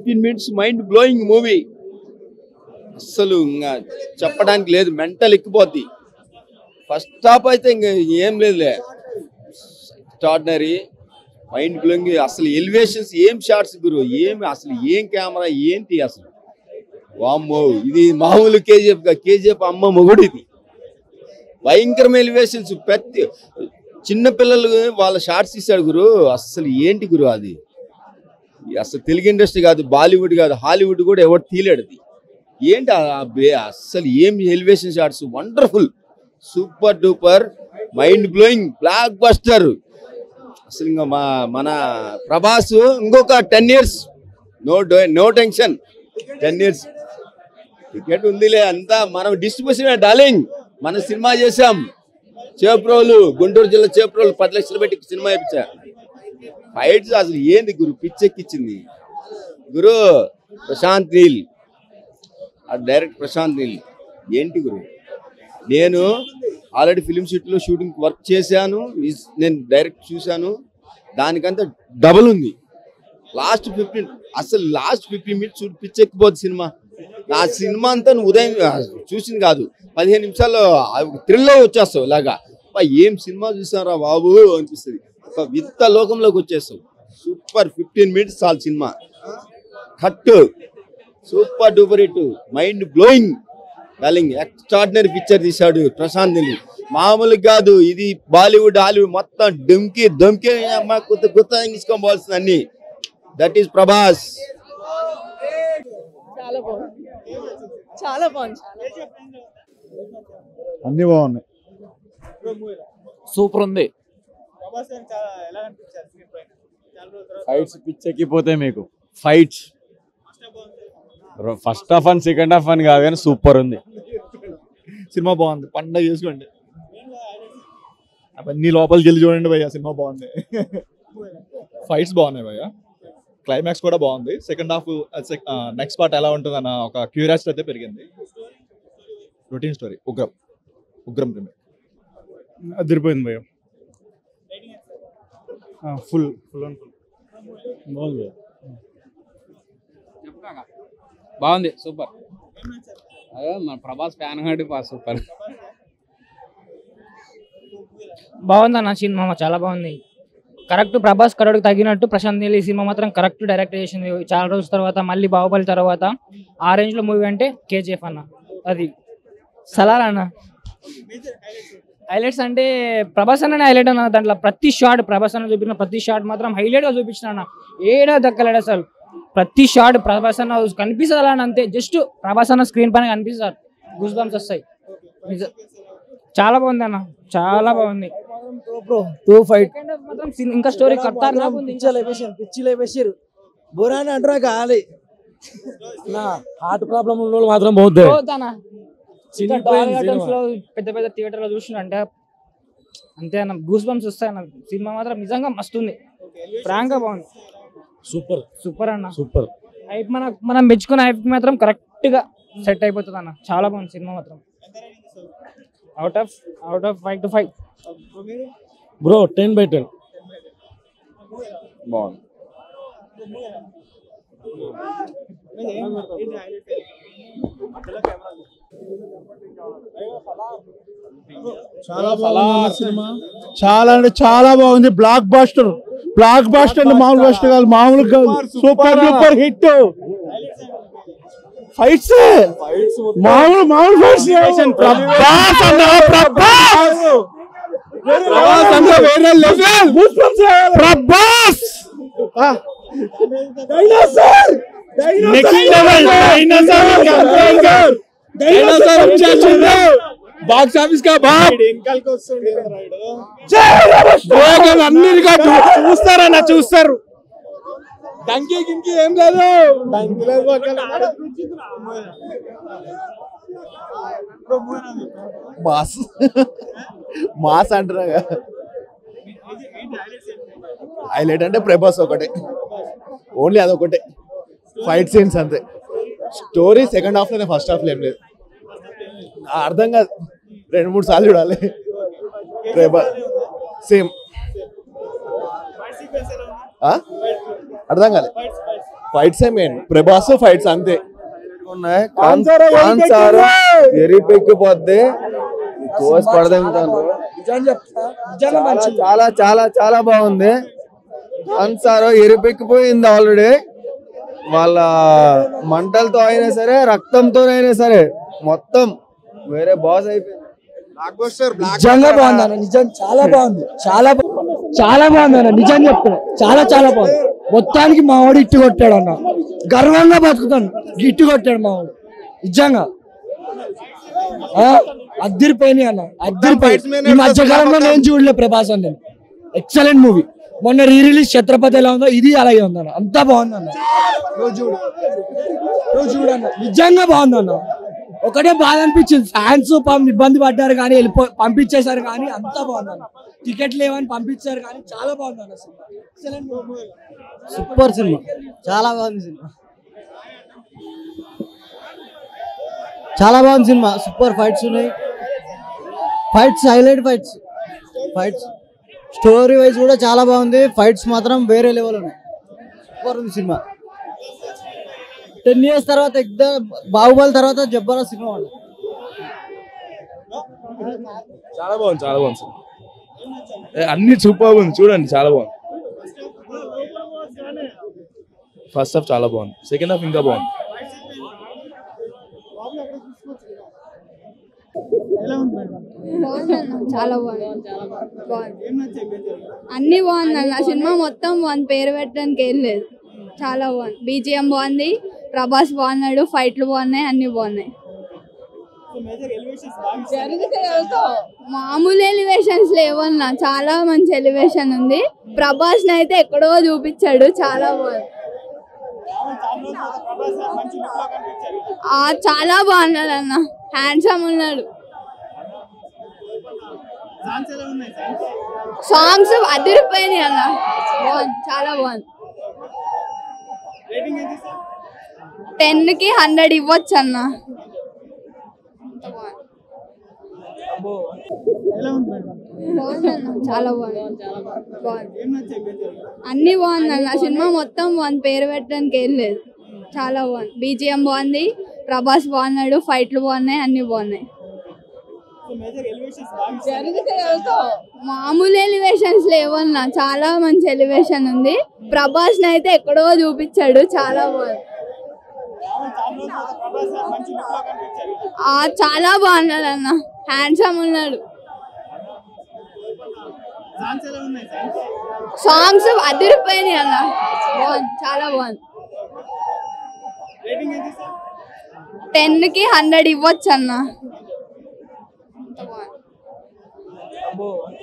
Fifteen minutes mind blowing movie అస్సలు ఇంకా చెప్పడానికి లేదు మెంటల్ ఎక్కిపోద్ది ఫస్ట్ హాఫ్ అయితే ఇంక ఏం లేదులే ఎక్స్ట్రాడినరీ మైండ్ బ్లోయింగ్ అసలు ఎలివేషన్స్ ఏం షార్ట్స్ గురు ఏం అసలు ఏం కెమెరా ఏంటి అసలు వామ్మో ఇది మామూలు కేజీఎఫ్ కేజీఎఫ్ అమ్మ మొగుడు ఇది భయంకరమైన ఎలివేషన్స్ ప్రతి చిన్న పిల్లలు వాళ్ళ షార్ట్స్ ఇస్తాడు గురు అసలు ఏంటి గురు అది అసలు తెలుగు ఇండస్ట్రీ కాదు బాలీవుడ్ కాదు హాలీవుడ్ కూడా ఎవరు తీలేడు అది ఏంటి ఆ బే- అస్సలు ఏం elevation shots wonderful super duper mind blowing blockbuster అసలు ఇంకా మా మన ప్రభాస్ ఇంకొక ten years no no tension ten years ticket ఉందిలే అంతా మనం డిస్ట్రిబ్యూషన్ డార్లింగ్ మన సినిమా చేసాం చేప్రోలు గుంటూరు జిల్లా చేప్రోలు పది లక్షలు పెట్టి సినిమా ఇచ్చా ఫైట్స్ అసలు ఏంది గురు పిచ్చెక్కిచ్చింది గురు ప్రశాంత్ నీల్ ఆ డైరెక్ట్ ప్రశాంత్ నీల్ ఏంటి గురు నేను ఆల్రెడీ ఫిలిం సిటీలో షూటింగ్ వర్క్ చేశాను ఇస్- నేను డైరెక్ట్ చూశాను దానికంతా డబుల్ ఉంది లాస్ట్ ఫిఫ్టీన్ అసలు లాస్ట్ ఫిఫ్టీన్ మినిట్స్ చూడు పిచ్చెక్కిపోద్ది సినిమా ఆ సినిమా అంతా నువ్వు ఉదయం ఆ, చూసింది కాదు పదిహేను నిమిషాల్లో థ్రిల్లో వచ్చేస్తావు ఇలాగా అబ్బా, ఏం సినిమా చూసారా బాబు అనిపిస్తుంది ఒక వింత లోకంలోకి వచ్చేస్తావు సూపర్ ఫిఫ్టీన్ మినిట్స్ చాలు సినిమా cut super duper hit mind blowing darling extraordinary picture తీశాడు ప్రశాంత్ నీల్ మామూలు కాదు ఇది బాలీవుడ్ హాలీవుడ్ మొత్తం డుమ్కి దుమ్కి అమ్మ కొత్త కొత్త తీసుకోవాల్సింది అన్ని దట్ ఈస్ ప్రభాస్ చాలా బాగుంది చాలా బాగుంది అన్ని బాగున్నాయి సూపర్ ఉంది ఫైట్స్ పిచ్చెక్కిపోతే మీకు fights first half and second half అని కాదు కానీ సూపర్ ఉంది సినిమా బాగుంది పండగ చేసుకోండి అవన్నీ లోపలికి వెళ్ళి చూడండి భయ్య సినిమా బాగుంది ఫైట్స్ బాగున్నాయి భయ్య క్లైమాక్స్ కూడా బాగుంది సెకండ్ హాఫ్ నెక్స్ట్ పార్ట్ ఎలా ఉంటుంది అన్న ఒక క్యూరియాసిటీ అయితే పెరిగింది routine story Ugramm Ugramm remake అదిరిపోయింది భయ్య ఫుల్ ఫుల్ అండ్ ఫుల్ బాగుంది బాగుంది సూపర్ అదే మన ప్రభాస్ ఫ్యాన్ కాబట్టి బా సూపర్ బాగుంది అన్న సినిమా చాలా బాగుంది కరెక్ట్ ప్రభాస్ కరోడ్కి తగినట్టు ప్రశాంత్ నీల్ ఈ సినిమా మాత్రం కరెక్ట్ డైరెక్ట్ చేసింది చాలా రోజుల తర్వాత మళ్ళీ బాహుబలి తర్వాత ఆ రేంజ్ లో మూవీ అంటే కేజీఎఫ్ అన్న అది సలార్ అన్న హైలైట్స్ అంటే ప్రభాస్ అన్న హైలైట్ అన్న దాంట్లో ప్రతి షాట్ ప్రభాస్ అన్న చూపించిన ప్రతి షాట్ మాత్రం హైలైట్ గా చూపించిన అన్న ఏడా దక్కలేడు అసలు ప్రతి షాట్ ప్రభాస్ అన్న కనిపిస్తుంది అలా అని అంతే జస్ట్ ప్రభాస్ అన్న స్క్రీన్ పైన కనిపిస్తారు గూస్ బంప్స్ వస్తాయి నిజ- చాలా బాగుంది అన్న చాలా బాగుంది టూ ఫైట్ Second half మాత్రం scene ఇంకా స్టోరీ కట్టారు నాకు ఉంది. పిచ్చి లేపేసారు పిచ్చి లేపేసారు బురాని అంటారా కాలి నా హార్ట్ ప్రాబ్లం ఉన్న వాళ్ళు మాత్రం పోద్ది పోతానా? ఇంకా డాల్ గార్డెన్స్ లో పెద్ద పెద్ద థియేటర్ లో చూసిన అంటే అంతే అన్న గూస్ బంప్స్ వస్తాయన్న సినిమా మాత్రం నిజంగా మస్తు ఉంది ఫ్రాంక్ గా బాగుంది సూపర్ సూపర్ అన్న సూపర్ హైప్ మన మనం మెచ్చుకున్న హైప్ మాత్రం కరెక్ట్ గా సెట్ అయిపోతుంది అన్న చాలా బాగుంది సినిమా మాత్రం out of out of five to five bro ten by ten బాగుంది చాలా బాగుంది సినిమా చాలా అంటే చాలా బాగుంది బ్లాక్ బాస్టర్ బ్లాక్ బాస్టర్ అంటే మామూలు బాస్టర్ కాదు మామూలు కాదు సూపర్ సూపర్ హిట్ ఫైట్స్ మామూలు మామూలు ఫైట్స్ ప్రభాస్ అన్న ప్రభాస్ ప్రభాస్ అన్న వేరే level Prabhas dinosaur next level dinosaur dinosaur వచ్చేసింది బాక్స్ ఆఫీస్ కా బాప్ అన్ని రికార్డు చూస్తారన్న చూస్తారు డంకీ గింకి ఏం లేదు మాస్ మాస్ అంటారా హైలైట్ అంటే ప్రభాస్ ఒకటే ఓన్లీ అదొకటే ఫైట్ సీన్స్ అంతే స్టోరీ సెకండ్ హాఫ్ లోనే ఫస్ట్ హాఫ్ లో ఏం లేదు ఆ అర్థం కాదు రెండు మూడు సార్లు చూడాలి ప్రభా సేమ్ అర్థం కాలే ఫైట్స్ మెయిన్ ప్రభాస్ ఫైట్స్ అంతే ఉన్నాయి కాన్సారా ఎరిపెక్కిపోద్ది తోసి పడదంటాను నిజాన్ని చెప్తా నిజంగా చాలా మంచిది చాలా చాలా చాలా బాగుంది కాన్సారో ఎరిపెక్కిపోయింది ఆల్రెడీ వాళ్ళ మంటలతో అయినా సరే రక్తంతో అయినా సరే మొత్తం వేరే బాస్ అయిపోయింది నిజంగా బాగుంది అన్న నిజం చాలా బాగుంది చాలా బా- చాలా బాగుంది అన్న నిజం చెప్తున్నా చాలా చాలా బాగుంది మొత్తానికి మా వాడు ఇట్టు కొట్టాడు అన్న గర్వంగా బతుకుతాను ఇట్టు కొట్టాడు మా వాడు నిజంగా ఆ, అద్దరిపోయినాయి అన్న అద్దరిపోయి ఈ మధ్యకాలంలో నేను చూడలే ప్రభాస్ అని నేను ఎక్సలెంట్ మూవీ మొన్న రీ రిలీజ్ ఛత్రపతి ఎలా ఉందో ఇది అలాగే ఉందన్న అంతా బాగుంది అన్న నువ్వు చూడు నువ్వు చూడన్న నిజంగా బాగుంది అన్న ఒకటే బాధ అనిపించింది ఫ్యాన్స్ పాపం ఇబ్బంది పడ్డారు కానీ వెళ్ళిపో పంపించేశారు కానీ అంతా బాగుంది అన్న టికెట్ లేవని పంపించారు కానీ చాలా బాగుంది అన్న సినిమా ఎక్సలెంట్ మూవీ సూపర్ సినిమా చాలా బాగుంది సినిమా చాలా బాగుంది సినిమా సూపర్ ఫైట్స్ ఉన్నాయి fights highlight fights fights story wise కూడా చాలా బాగుంది ఫైట్స్ మాత్రం వేరే లెవెల్ ఉన్నాయి సూపర్ ఉంది సినిమా టెన్ ఇయర్స్ తర్వాత ఎగ్జామ్ బాహుబలి తర్వాత జబ్బర్ సినిమా ఉంది చాలా బాగుంది చాలా బాగుంది సినిమా ఏ, అన్ని సూపర్ ఉంది చూడండి చాలా బాగుంది ఫస్ట్ హాఫ్ చాలా బాగుంది సెకండ్ హాఫ్ ఇంకా బాగుంది బాగుందన్న చాలా బాగుంది బాగుంది అన్ని బాగుంది అన్న సినిమా మొత్తం వన్ పేరు పెట్టడానికి ఏం లేదు చాలా బాగుంది బీజిఎం బాగుంది ప్రభాస్ బాగున్నాడు ఫైట్లు బాగున్నాయి అన్ని బాగున్నాయి మామూలు ఎలివేషన్స్ లేవన్నా చాలా మంచి ఎలివేషన్ ఉంది ప్రభాస్ అయితే ఎక్కడో చూపించాడు చాలా బాగుంది ఆ చాలా బాగున్నాడు అన్న హ్యాండ్సమ్ ఉన్నాడు సాంగ్స్ అదిరిపోయినాయి అన్న బాగుంది చాలా బాగుంది టెన్ కి హండ్రెడ్ ఇవ్వచ్చు అన్న బాగుంది అన్న చాలా బాగుంది బాగుంది అన్ని బాగుంది అన్న సినిమా మొత్తం వన్ పేరు పెట్టడానికి ఏం లేదు చాలా బాగుంది బీజిఎం బాగుంది ప్రభాస్ బాగున్నాడు ఫైట్లు బాగున్నాయి అన్ని బాగున్నాయి మామూలు ఎలివేషన్స్ లేవన్నా చాలా మంచి ఎలివేషన్ ఉంది ప్రభాస్ అయితే ఎక్కడో చూపించాడు చాలా బాగుంది ఆ చాలా బాగున్నాడు అన్న హ్యాండ్సమ్ ఉన్నాడు సాంగ్స్ అదిరిపోయినాయి అన్న బాగుంది చాలా బాగుంది టెన్ కి హండ్రెడ్ ఇవ్వచ్చు అన్న